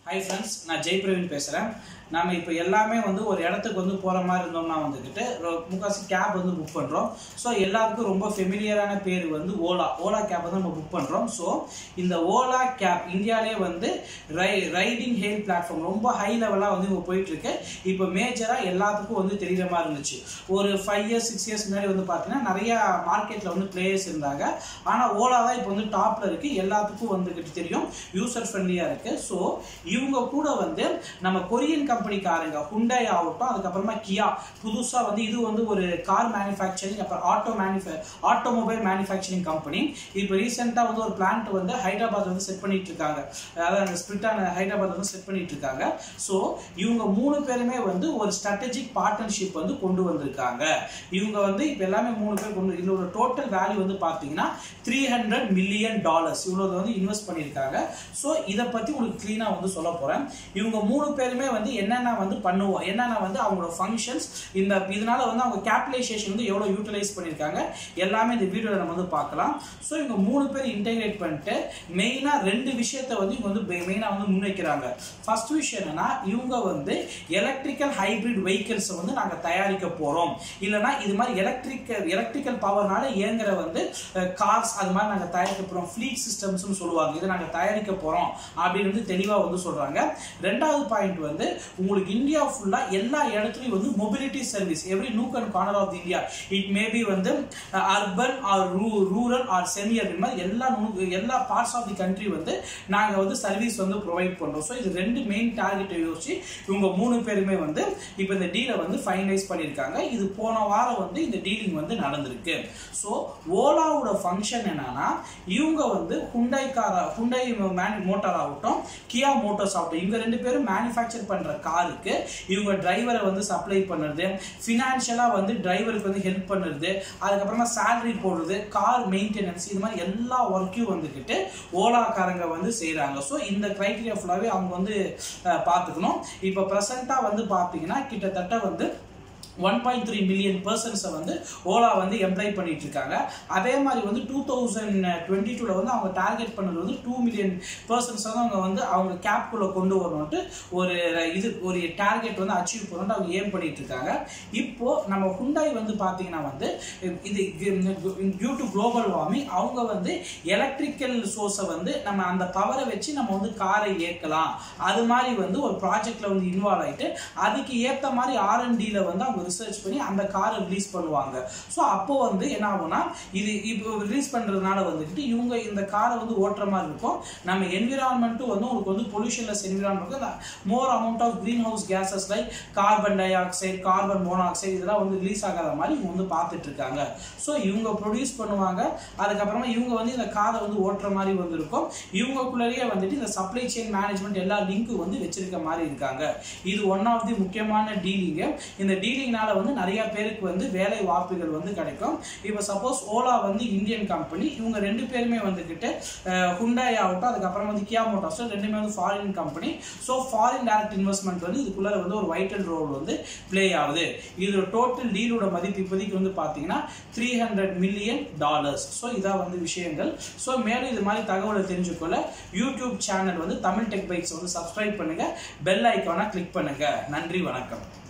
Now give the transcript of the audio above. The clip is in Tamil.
ஹாய் ஃப்ரெண்ட்ஸ் நான் ஜெய் பிரவீன் பேசுகிறேன் நாம இப்போ எல்லாமே வந்து ஒரு இடத்துக்கு வந்து போகிற மாதிரி இருந்தோம்னா வந்துக்கிட்டு ரொ- முக்காசி கேப் வந்து புக் பண்ணுறோம் ஸோ எல்லாருக்கும் ரொம்ப ஃபெமிலியரான பேர் வந்து ஓலா ஓலா கேப் வந்து நம்ம புக் பண்ணுறோம் ஸோ இந்த ஓலா கேப் இந்தியாவிலே வந்து ரை ரைடிங் ஹெயில் பிளாட்ஃபார்ம் ரொம்ப ஹை லெவலாக வந்து இப்போ போயிட்டு இருக்கு இப்போ மேஜராக எல்லாத்துக்கும் வந்து தெரியுற மாதிரி இருந்துச்சு ஒரு ஃபைவ் இயர்ஸ் சிக்ஸ் இயர்ஸ் முன்னாடி வந்து பார்த்தீங்கன்னா நிறைய மார்க்கெட்டில் வந்து பிளேயர்ஸ் இருந்தாங்க ஆனால் ஓலா தான் இப்போ வந்து டாப்பில் இருக்கு எல்லாத்துக்கும் வந்துக்கிட்டு தெரியும் யூசர் ஃப்ரெண்ட்லியாக இருக்கு ஸோ இவங்க கூட வந்து நம்ம கொரியன் கம்பெனிக்காரங்க ஹுண்டாய் ஆகட்டும் அதுக்கப்புறமா கியா புதுசாக வந்து இது வந்து ஒரு கார் மேனுஃபேக்சரிங் அப்புறம் ஆட்டோ மேனுஃபே ஆட்டோமொபைல் மேனுஃபேக்சரிங் கம்பெனி இப்போ ரீசெண்டாக வந்து ஒரு பிளான்ட் வந்து ஹைதராபாத் வந்து செட் பண்ணிட்டு இருக்காங்க அதாவது அந்த ஸ்பிரிட்டான ஹைதராபாத் வந்து செட் பண்ணிட்டு இருக்காங்க ஸோ இவங்க மூணு பேருமே வந்து ஒரு ஸ்ட்ராட்டஜிக் பார்ட்னர்ஷிப் வந்து கொண்டு வந்திருக்காங்க இவங்க வந்து இப்போ எல்லாமே மூணு பேர் கொண்டு இதோட டோட்டல் வேல்யூ வந்து பார்த்தீங்கன்னா த்ரீ ஹண்ட்ரட் மில்லியன் டாலர்ஸ் இவ்வளோ வந்து இன்வெஸ்ட் பண்ணியிருக்காங்க ஸோ இதை பற்றி உங்களுக்கு க்ளீனாக வந்து சொல்ல போகிறேன் இவங்க மூணு பேருமே வந்து என்னென்ன வந்து பண்ணுவோம் என்னென்ன வந்து அவங்களோட ஃபங்க்ஷன்ஸ் இந்த இதனால வந்து அவங்க கேபிடலைசேஷன் வந்து எவ்வளோ யூட்டிலைஸ் பண்ணியிருக்காங்க எல்லாமே இந்த வீடியோவில் நம்ம வந்து பார்க்கலாம் ஸோ இவங்க மூணு பேர் இன்டெகிரேட் பண்ணிட்டு மெயினாக ரெண்டு விஷயத்தை வந்து இவங்க வந்து மெயினாக வந்து முன்வைக்கிறாங்க ஃபர்ஸ்ட் விஷயம் என்னன்னா இவங்க வந்து எலக்ட்ரிக்கல் ஹைபிரிட் வெஹிக்கிள்ஸ் வந்து நாங்கள் தயாரிக்க போகிறோம் இல்லைனா இது மாதிரி எலக்ட்ரிக்கல் எலக்ட்ரிக்கல் பவர்னால இயங்குற வந்து கார்ஸ் அது மாதிரி நாங்கள் தயாரிக்க போகிறோம் ஃப்ளீட் சிஸ்டம்ஸ்னு சொல்லுவாங்க இதை நாங்கள் தயாரிக்க போகிறோம் அப்படின்னு வந்து தெளிவாக வந்து சொல்கிறாங்க ரெண்டாவது பாயிண்ட் வந்து உங்களுக்கு இந்தியா ஃபுல்லாக எல்லா இடத்துலையும் வந்து mobility service every nook and corner of India it maybe வந்து அர்பன் ஆர் ரூ ரூரல் ஆர் செமி அர்பன் மாதிரி எல்லா நு- எல்லா பார்ட்ஸ் ஆஃப் தி கண்ட்ரி வந்து நாங்கள் வந்து சர்வீஸ் வந்து ப்ரொவைட் பண்ணுறோம் ஸோ இது ரெண்டு மெயின் டார்கெட்டை யோசிச்சு இவங்க மூணு பேருமே வந்து இப்போ இந்த டீலை வந்து ஃபைனலைஸ் பண்ணியிருக்காங்க இது போன வாரம் வந்து இந்த டீலிங் வந்து நடந்திருக்கு ஸோ ஓலாவோட ஃபங்க்ஷன் என்னன்னா இவங்க வந்து Hyundai car Hyundai man motor ஆகட்டும் கியா மோட்டார்ஸ் ஆகட்டும் இவங்க ரெண்டு பேரும் மேனுஃபேக்சர் பண்ற காருக்கு இவங்க டிரைவரை வந்து சப்ளை பண்ணுறது ஃபினான்ஷியலா வந்து டிரைவருக்கு வந்து ஹெல்ப் பண்ணுறது அதுக்கப்புறமா salary போடுறது கார் மெயின்டெனன்ஸ் இது மாதிரி எல்லா ஒர்க்கையும் வந்துக்கிட்டு ஓலாக்காரங்க வந்து செய்றாங்க ஸோ இந்த கிரைட்டீரியா ஃபுல்லாகவே அவங்க வந்து அஹ், பார்த்துக்கணும் இப்போ ப்ரெசண்ட்டாக வந்து பார்த்தீங்கன்னா கிட்டத்தட்ட வந்து ஒன் பாயிண்ட் த்ரீ மில்லியன் பர்சன்ஸை வந்து ஓலா வந்து எம்ப்ளாய் பண்ணிட்டு இருக்காங்க அதே மாதிரி வந்து டூ தௌசண்ட் டுவெண்ட்டி டூவில் வந்து அவங்க டார்கெட் பண்ணது வந்து டூ மில்லியன் பர்சன்ஸ் வந்து அவங்க வந்து அவங்க கேப்குள்ளே கொண்டு வரணும்ட்டு ஒரு இது ஒரு டார்கெட் வந்து அச்சீவ் பண்ணணும்ட்டு அவங்க ஏம் பண்ணிட்டு இருக்காங்க இப்போ நம்ம ஹுண்டாய் வந்து பார்த்தீங்கன்னா வந்து இது டியூ டு குளோபல் வார்மிங் அவங்க வந்து எலக்ட்ரிக்கல் சோர்ஸை வந்து நம்ம அந்த பவரை வச்சு நம்ம வந்து காரை இயக்கலாம் அது மாதிரி வந்து ஒரு ப்ராஜெக்ட்ல வந்து இன்வால்வ் ஆயிட்டு அதுக்கு ஏத்த மாதிரி ஆர்என்டில வந்து அவங்க ரிசர்ச் பண்ணி அந்த காரை ரிலீஸ் பண்ணுவாங்க ஸோ அப்போ வந்து என்ன ஆகும்னா இது இப்போ ரிலீஸ் பண்றதுனால வந்துட்டு இவங்க இந்த காரை வந்து ஓட்டுற மாதிரி இருக்கும் நம்ம என்விரான்மெண்ட்டும் வந்து உங்களுக்கு வந்து பொல்யூஷன்லெஸ் environment more amount of greenhouse gases like carbon dioxide carbon monoxide இதெல்லாம் வந்து ரிலீஸ் ஆகாத மாதிரி இவங்க வந்து பார்த்துட்டு இருக்காங்க ஸோ இவங்க ப்ரொடியூஸ் பண்ணுவாங்க அதுக்கப்புறமா இவங்க வந்து இந்த காரை வந்து ஓட்டுற மாதிரி வந்து இருக்கும் இவங்களுக்குள்ளேயே வந்துட்டு இந்த சப்ளை செயின் மேனேஜ்மெண்ட் எல்லா லிங்க்கும் வந்து வச்சிருக்க மாதிரி இருக்காங்க இது ஒன் ஆஃப் தி முக்கியமான டீலிங்கு இந்த டீலிங்னால வந்து நிறைய பேருக்கு வந்து வேலை வாய்ப்புகள் வந்து கிடைக்கும் இப்போ சப்போஸ் ஓலா வந்து இந்தியன் கம்பெனி இவங்க ரெண்டு பேருமே வந்துக்கிட்டு ஹுண்டாய் ஆகட்டும் அதுக்கப்புறம் வந்து கியா மோட்டார்ஸ் ரெண்டுமே வந்து foreign company so foreign direct investment வந்து இதுக்குள்ள வந்து ஒரு வைட்டல் ரோல் வந்து ப்ளே ஆகுது இதோட டோட்டல் டீலோட மதிப்பு இப்போதைக்கு வந்து பார்த்தீங்கன்னா three hundred million dollars so இதான் வந்து விஷயங்கள் ஸோ மேலும் இது மாதிரி தகவலை தெரிஞ்சுக்கொள்ள யூடியூப் சேனல் வந்து தமிழ் டெக் பைக்ஸ் வந்து சப்ஸ்கிரைப் பண்ணுங்க பெல் ஐக்கானை கிளிக் பண்ணுங்க நன்றி வணக்கம்